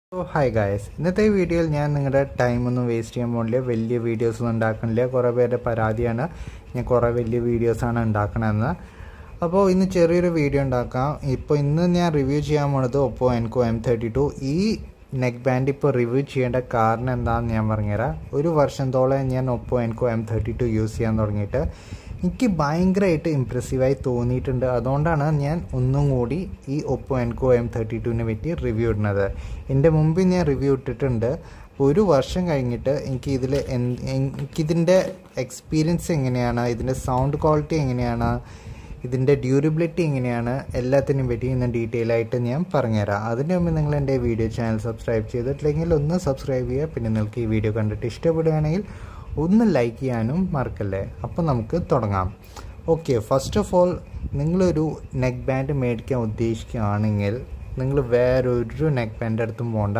ഓ hi guys ഇന്നത്തെ ഈ വീഡിയോയിൽ ഞാൻ നിങ്ങളുടെ ടൈമൊന്നും വേസ്റ്റ് ചെയ്യാൻ പോകുന്നില്ല വലിയ വീഡിയോസ് ഒന്നും ഉണ്ടാക്കണില്ല കുറേ പേരുടെ പരാതിയാണ് ഞാൻ കുറേ വലിയ വീഡിയോസാണ് ഉണ്ടാക്കണമെന്ന് അപ്പോൾ ഇന്ന് ചെറിയൊരു വീഡിയോ ഉണ്ടാക്കാം ഇപ്പോൾ ഇന്ന് ഞാൻ റിവ്യൂ ചെയ്യാൻ പോണത് Oppo Enco M thirty two ഈ നെക്ക് ബാൻഡ് ഇപ്പോൾ റിവ്യൂ ചെയ്യേണ്ട കാരണം എന്താണെന്ന് ഞാൻ പറഞ്ഞുതരാം ഒരു വർഷത്തോളം ഞാൻ Oppo Enco M thirty two use ചെയ്യാൻ തുടങ്ങിയിട്ട് എനിക്ക് ഭയങ്കരമായിട്ട് ഇമ്പ്രസീവായി തോന്നിയിട്ടുണ്ട് അതുകൊണ്ടാണ് ഞാൻ ഒന്നും കൂടി ഈ ഒപ്പോ എൻകോ എം തേർട്ടി ടുവിനെ പറ്റി റിവ്യൂ ഇടുന്നത് എൻ്റെ മുമ്പ് ഞാൻ റിവ്യൂ ഇട്ടിട്ടുണ്ട് ഒരു വർഷം കഴിഞ്ഞിട്ട് എനിക്ക് ഇതിൽ എനിക്കിതിൻ്റെ എക്സ്പീരിയൻസ് എങ്ങനെയാണ് ഇതിൻ്റെ സൗണ്ട് ക്വാളിറ്റി എങ്ങനെയാണ് ഇതിൻ്റെ ഡ്യൂറബിലിറ്റി എങ്ങനെയാണ് എല്ലാത്തിനും പറ്റി ഇന്ന് ഡീറ്റെയിൽ ആയിട്ട് ഞാൻ പറഞ്ഞുതരാം അതിന് മുമ്പ് നിങ്ങൾ എൻ്റെ വീഡിയോ ചാനൽ സബ്സ്ക്രൈബ് ചെയ്തിട്ടില്ലെങ്കിൽ ഒന്ന് സബ്സ്ക്രൈബ് ചെയ്യുക പിന്നെ നിങ്ങൾക്ക് ഈ വീഡിയോ കണ്ടിട്ട് ഇഷ്ടപ്പെടുകയാണെങ്കിൽ ഒന്ന് ലൈക്ക് ചെയ്യാനും മറക്കല്ലേ അപ്പോൾ നമുക്ക് തുടങ്ങാം ഓക്കെ ഫസ്റ്റ് ഓഫ് ഓൾ നിങ്ങളൊരു നെക്ക് ബാൻഡ് മേടിക്കാൻ ഉദ്ദേശിക്കുകയാണെങ്കിൽ നിങ്ങൾ വേറൊരു നെക്ക് ബാൻഡ് അടുത്തും പോകണ്ട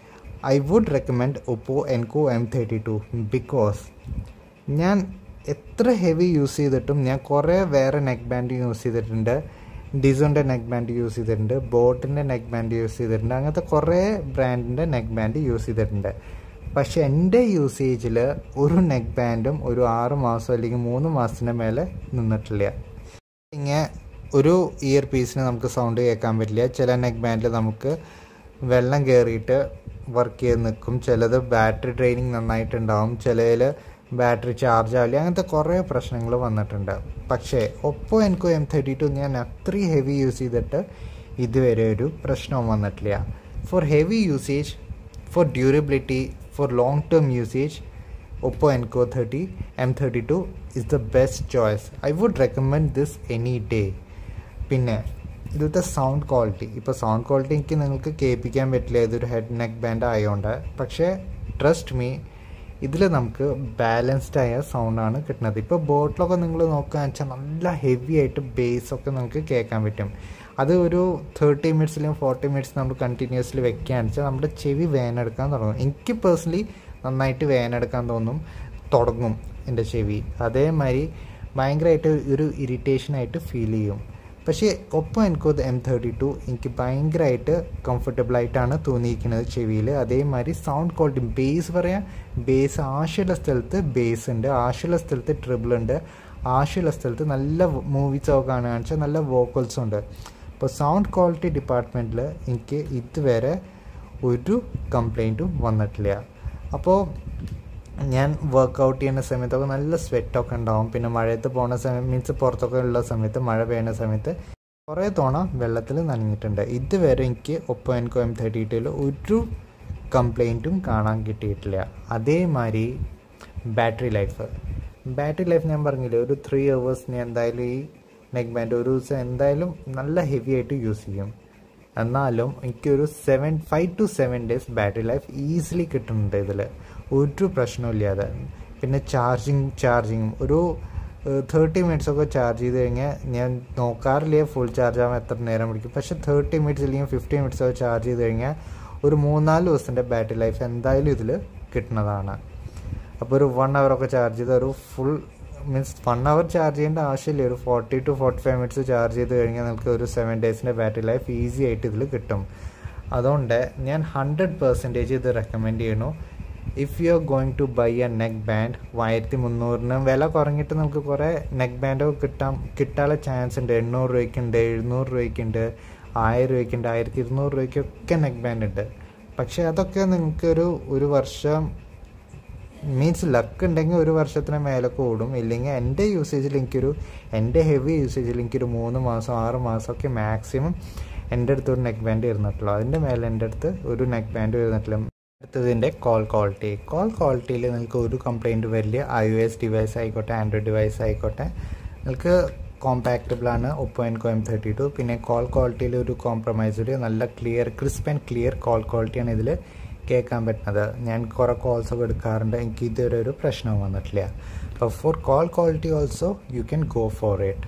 I would recommend Oppo Enco M thirty two because ഞാൻ എത്ര ഹെവി യൂസ് ചെയ്തിട്ടും ഞാൻ കുറേ വേറെ നെക്ക് ബാൻഡ് യൂസ് ചെയ്തിട്ടുണ്ട് ഡിസോൻ്റെ നെക്ക് ബാൻഡ് യൂസ് ചെയ്തിട്ടുണ്ട് ബോട്ടിൻ്റെ നെക്ക് ബാൻഡ് യൂസ് ചെയ്തിട്ടുണ്ട് അങ്ങനത്തെ കുറേ ബ്രാൻഡിൻ്റെ നെക്ക് ബാൻഡ് യൂസ് ചെയ്തിട്ടുണ്ട് പക്ഷെ എൻ്റെ യൂസേജിൽ ഒരു നെക്ക് ബാൻഡും ഒരു ആറ് മാസം അല്ലെങ്കിൽ മൂന്ന് മാസത്തിന് മേലെ നിന്നിട്ടില്ല ഇങ്ങനെ ഒരു ഇയർ പീസിന് നമുക്ക് സൗണ്ട് കേൾക്കാൻ പറ്റില്ല ചില നെക്ക് ബാൻഡിൽ നമുക്ക് വെള്ളം കയറിയിട്ട് വർക്ക് ചെയ്ത് നിൽക്കും ചിലത് ബാറ്ററി ട്രെയിനിങ് നന്നായിട്ടുണ്ടാവും ചിലതിൽ ബാറ്ററി ചാർജ് ആവില്ല അങ്ങനത്തെ കുറേ പ്രശ്നങ്ങൾ വന്നിട്ടുണ്ട് പക്ഷേ ഒപ്പോ എനിക്കോ എം തേർട്ടി ടു ഞാൻ അത്രയും ഹെവി യൂസ് ചെയ്തിട്ട് ഇതുവരെ ഒരു പ്രശ്നവും വന്നിട്ടില്ല for heavy usage for durability for long term usage Oppo Enco thirty M thirty two is the best choice I would recommend this any day പിന്നെ ഇതിലത്തെ സൗണ്ട് ക്വാളിറ്റി ഇപ്പോൾ സൗണ്ട് ക്വാളിറ്റി എനിക്ക് നിങ്ങൾക്ക് കേൾപ്പിക്കാൻ പറ്റില്ല ഇതൊരു ഹെഡ് നെക്ക് ബാൻഡ് ആയതുകൊണ്ട് പക്ഷേ trust me ഇതിൽ നമുക്ക് ബാലൻസ്ഡ് ആയ സൗണ്ടാണ് കിട്ടുന്നത് ഇപ്പോൾ ബോട്ടിലൊക്കെ നിങ്ങൾ നോക്കുകയെന്ന് വെച്ചാൽ നല്ല ഹെവി ആയിട്ട് ബേസ് ഒക്കെ നമുക്ക് കേൾക്കാൻ പറ്റും അത് ഒരു തേർട്ടി മിനിറ്റ്സിലും ഫോർട്ടി മിനിറ്റ്സ് നമ്മൾ കണ്ടിന്യൂസ്ലി വെക്കുകയാണെന്ന് വെച്ചാൽ നമ്മുടെ ചെവി വേനെടുക്കാൻ തുടങ്ങും എനിക്ക് പേഴ്സണലി നന്നായിട്ട് വേനെടുക്കാൻ തോന്നും തുടങ്ങും എൻ്റെ ചെവി അതേമാതിരി ഭയങ്കരമായിട്ട് ഒരു ഇറിറ്റേഷനായിട്ട് ഫീൽ ചെയ്യും പക്ഷേ ഒപ്പം എനിക്കത് എം തേർട്ടി ടു എനിക്ക് ഭയങ്കരമായിട്ട് കംഫർട്ടബിളായിട്ടാണ് തോന്നിയിരിക്കുന്നത് ചെവിയിൽ അതേമാതിരി സൗണ്ട് ക്വാളിറ്റി ബേസ് പറയാം ബേസ് ആവശ്യമുള്ള സ്ഥലത്ത് ബേസ് ഉണ്ട് ആവശ്യമുള്ള സ്ഥലത്ത് ട്രിബിൾ ഉണ്ട് ആവശ്യമുള്ള സ്ഥലത്ത് നല്ല മൂവീസ് ഒക്കെ കാണുകയാണെന്ന് വെച്ചാൽ നല്ല വോക്കൽസും ഉണ്ട് അപ്പോൾ സൗണ്ട് ക്വാളിറ്റി ഡിപ്പാർട്ട്മെൻറ്റിൽ എനിക്ക് ഇതുവരെ ഒരു കംപ്ലൈൻറ്റും വന്നിട്ടില്ല അപ്പോൾ ഞാൻ വർക്കൗട്ട് ചെയ്യുന്ന സമയത്തൊക്കെ നല്ല സ്വെറ്റൊക്കെ ഉണ്ടാവും പിന്നെ മഴയത്ത് പോകുന്ന സമയം മീൻസ് പുറത്തൊക്കെ ഉള്ള സമയത്ത് മഴ പെയ്യുന്ന സമയത്ത് കുറേ തവണ വെള്ളത്തിൽ നനഞ്ഞിട്ടുണ്ട് ഇതുവരെ എനിക്ക് ഒപ്പം എൻകോ എം തേർട്ടി എയ്റ്റിൽ ഒരു കംപ്ലൈൻറ്റും കാണാൻ കിട്ടിയിട്ടില്ല അതേമാതിരി ബാറ്ററി ലൈഫ് ബാറ്ററി ലൈഫ് ഞാൻ പറഞ്ഞില്ലേ ഒരു ത്രീ അവേഴ്സിന് എന്തായാലും ഈ നെക്ക് ബാൻഡ് ഒരു ദിവസം എന്തായാലും നല്ല ഹെവി ആയിട്ട് യൂസ് ചെയ്യും എന്നാലും എനിക്കൊരു seven five to seven days battery life easily കിട്ടുന്നുണ്ട് ഇതിൽ ഒരു പ്രശ്നമില്ലാതെ പിന്നെ ചാർജിങ് ചാർജിങ്ങും ഒരു തേർട്ടി മിനിറ്റ്സ് ഒക്കെ ചാർജ് ചെയ്ത് കഴിഞ്ഞാൽ ഞാൻ നോക്കാറില്ല ഫുൾ ചാർജ് ആവാൻ എത്ര നേരം പിടിക്കും പക്ഷേ തേർട്ടി മിനിറ്റ്സ് അല്ലെങ്കിൽ ഫിഫ്റ്റി മിനിറ്റ്സ് ഒക്കെ ചാർജ് ചെയ്ത് കഴിഞ്ഞാൽ ഒരു മൂന്നാല് ദിവസത്തിൻ്റെ ബാറ്ററി ലൈഫ് എന്തായാലും ഇതിൽ കിട്ടുന്നതാണ് അപ്പോൾ ഒരു വൺ ഒക്കെ ചാർജ് ചെയ്ത് ഒരു full means one hour charge ചെയ്യേണ്ട ആവശ്യമില്ല ഒരു forty to forty five minutes charge ചെയ്ത് കഴിഞ്ഞാൽ നിങ്ങൾക്ക് ഒരു സെവൻ ഡേയ്സിൻ്റെ ബാറ്ററി ലൈഫ് ഈസി ആയിട്ട് ഇതിൽ കിട്ടും അതുകൊണ്ട് ഞാൻ ഹൺഡ്രഡ് പെർസെൻറ്റേജ് ഇത് റെക്കമെൻഡ് ചെയ്യണു if you are going to buy a neck band ആയിരത്തി മുന്നൂറിന് വില കുറഞ്ഞിട്ട് നമുക്ക് കുറേ നെക്ക് ബാൻഡൊക്കെ കിട്ടാൻ കിട്ടാനുള്ള ചാൻസ് ഉണ്ട് എണ്ണൂറ് രൂപയ്ക്കുണ്ട് എഴുന്നൂറ് രൂപയ്ക്കുണ്ട് ആയിരം രൂപയ്ക്കുണ്ട് ആയിരത്തി ഇരുന്നൂറ് രൂപയ്ക്കൊക്കെ നെക്ക് ബാൻഡ് ഉണ്ട് പക്ഷേ അതൊക്കെ നിങ്ങൾക്കൊരു ഒരു വർഷം മീൻസ് ലക്ക് ഉണ്ടെങ്കിൽ ഒരു വർഷത്തിന് മേലൊക്കെ ഓടും ഇല്ലെങ്കിൽ എൻ്റെ യൂസേജിൽ എനിക്കൊരു എൻ്റെ ഹെവി യൂസേജിൽ എനിക്കൊരു മൂന്ന് മാസം ആറ് മാസമൊക്കെ മാക്സിമം എൻ്റെ അടുത്ത് ഒരു നെക്ക് ബാൻഡ് ഇരുന്നിട്ടുള്ളൂ അതിൻ്റെ മേലെ എൻ്റെ അടുത്ത് ഒരു നെക്ക് ബാൻഡ് ഇരുന്നിട്ടില്ല അടുത്തതിൻ്റെ കോൾ ക്വാളിറ്റി കോൾ ക്വാളിറ്റിയിൽ നിങ്ങൾക്ക് ഒരു കംപ്ലൈൻറ്റ് വരില്ല ഐ ഒ എസ് ഡിവൈസ് ആയിക്കോട്ടെ ആൻഡ്രോയിഡ് ഡിവൈസ് ആയിക്കോട്ടെ നിങ്ങൾക്ക് കോമ്പാക്റ്റബിൾ ആണ് Oppo Enco M thirty two പിന്നെ കോൾ ക്വാളിറ്റിയിൽ ഒരു കോംപ്രമൈസ് ഇല്ല നല്ല clear crisp and clear call ക്വാളിറ്റിയാണ് ഇതിൽ കേൾക്കാൻ പറ്റുന്നത് ഞാൻ കുറേ കോൾസ് ഒക്കെ എടുക്കാറുണ്ട് എനിക്ക് ഇതുവരെ ഒരു പ്രശ്നവും വന്നിട്ടില്ല അപ്പോൾ for call quality also you can go for it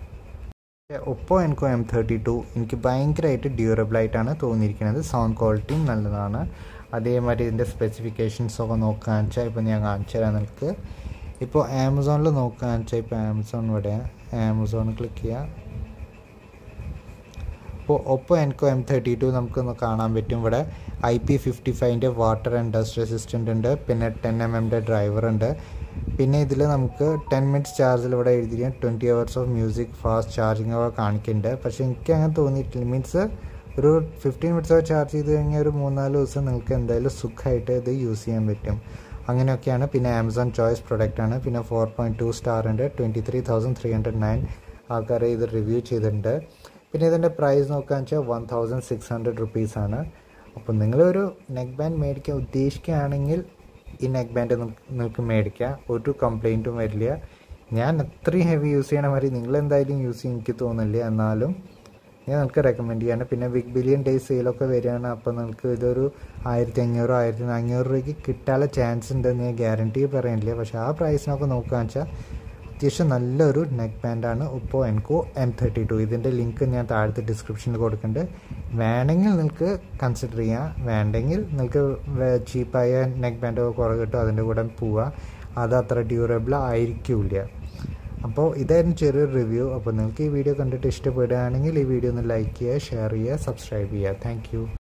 Oppo Enco M thirty two എനിക്ക് ഭയങ്കരമായിട്ട് ഡ്യൂറബിൾ ആയിട്ടാണ് തോന്നിയിരിക്കുന്നത് സൗണ്ട് ക്വാളിറ്റിയും നല്ലതാണ് അതേമാതിരി ഇതിൻ്റെ സ്പെസിഫിക്കേഷൻസ് ഒക്കെ നോക്കുകയെന്ന് വെച്ചാൽ ഇപ്പോൾ ഞാൻ കാണിച്ചു തരാം നിങ്ങൾക്ക് ഇപ്പോൾ ആമസോണിൽ നോക്കുകയെന്ന് വെച്ചാൽ ഇപ്പോൾ ആമസോൺ ഇവിടെ ആമസോൺ ക്ലിക്ക് ചെയ്യുക ഇപ്പോൾ Oppo Enco M thirty two നമുക്കൊന്ന് കാണാൻ പറ്റും ഇവിടെ ഐ പി ഫിഫ്റ്റി ഫൈവിൻ്റെ വാട്ടർ ആൻഡ് ഡസ്റ്റ് റെസിസ്റ്റൻ്റ് ഉണ്ട് പിന്നെ ടെൻ എം എമ്മിൻ്റെ ഡ്രൈവർ ഉണ്ട് പിന്നെ ഇതിൽ നമുക്ക് ടെൻ മിനിറ്റ്സ് ചാർജിൽ ഇവിടെ എഴുതിയ twenty hours of music fast charging ഒക്കെ കാണിക്കുന്നുണ്ട് പക്ഷേ എനിക്ക് അങ്ങനെ തോന്നിയിട്ടില്ല മീൻസ് ഒരു ഫിഫ്റ്റീൻ മിനിറ്റ്സ് ചാർജ് ചെയ്ത് കഴിഞ്ഞാൽ ഒരു മൂന്നാല് ദിവസം നിങ്ങൾക്ക് എന്തായാലും സുഖമായിട്ട് ഇത് യൂസ് ചെയ്യാൻ പറ്റും അങ്ങനെയൊക്കെയാണ് പിന്നെ ആമസോൺ ചോയ്സ് പ്രൊഡക്റ്റ് ആണ് പിന്നെ ഫോർ പോയിൻറ്റ് ടു സ്റ്റാർ ഉണ്ട് twenty three thousand three hundred nine ആൾക്കാർ ഇത് റിവ്യൂ ചെയ്തിട്ടുണ്ട് പിന്നെ ഇതിൻ്റെ പ്രൈസ് നോക്കുകയെന്ന് വെച്ചാൽ വൺ തൗസൻഡ് സിക്സ് ഹൺഡ്രഡ് റുപ്പീസാണ് അപ്പോൾ നിങ്ങളൊരു നെക്ക് ബാൻഡ് മേടിക്കാൻ ഉദ്ദേശിക്കുകയാണെങ്കിൽ ഈ നെക്ക് ബാൻഡ് നിങ്ങൾക്ക് മേടിക്കാം ഒരു കംപ്ലൈൻറ്റും വരില്ല ഞാൻ അത്രയും ഹെവി യൂസ് ചെയ്യണ മാതിരി നിങ്ങൾ എന്തായാലും യൂസ് ചെയ്യും എനിക്ക് തോന്നില്ല എന്നാലും ഞാൻ നിങ്ങൾക്ക് റെക്കമെൻഡ് ചെയ്യാണ് പിന്നെ ബിഗ് ബില്യൺ ഡേയ്സ് സെയിലൊക്കെ വരികയാണ് അപ്പോൾ നിങ്ങൾക്ക് ഇതൊരു ആയിരത്തി അഞ്ഞൂറോ ആയിരത്തി അഞ്ഞൂറ് രൂപയ്ക്ക് കിട്ടാനുള്ള ചാൻസ് ഉണ്ടെന്ന് ഞാൻ ഗ്യാരണ്ടി പറയുന്നില്ല പക്ഷേ ആ പ്രൈസിനൊക്കെ നോക്കുകയെന്ന് വെച്ചാൽ അത്യാവശ്യം നല്ലൊരു നെക്ക് ബാൻഡാണ് ഇപ്പോൾ എൻകോ എം തേർട്ടി ടു ഇതിൻ്റെ ലിങ്ക് ഞാൻ താഴത്തെ ഡിസ്ക്രിപ്ഷനിൽ കൊടുക്കുന്നുണ്ട് വേണമെങ്കിൽ നിങ്ങൾക്ക് കൺസിഡർ ചെയ്യാം വേണ്ടെങ്കിൽ നിങ്ങൾക്ക് ചീപ്പായ നെക്ക് ബാൻഡ് കുറേ കിട്ടും അതിൻ്റെ കൂടെ പോവുക അത് അത്ര ഡ്യൂറബിൾ ആയിരിക്കില്ല അപ്പോൾ ഇതായിരുന്നു ചെറിയൊരു റിവ്യൂ അപ്പോൾ നിങ്ങൾക്ക് ഈ വീഡിയോ കണ്ടിട്ട് ഇഷ്ടപ്പെടുകയാണെങ്കിൽ ഈ വീഡിയോ ഒന്ന് ലൈക്ക് ചെയ്യുക ഷെയർ ചെയ്യുക സബ്സ്ക്രൈബ് ചെയ്യുക താങ്ക്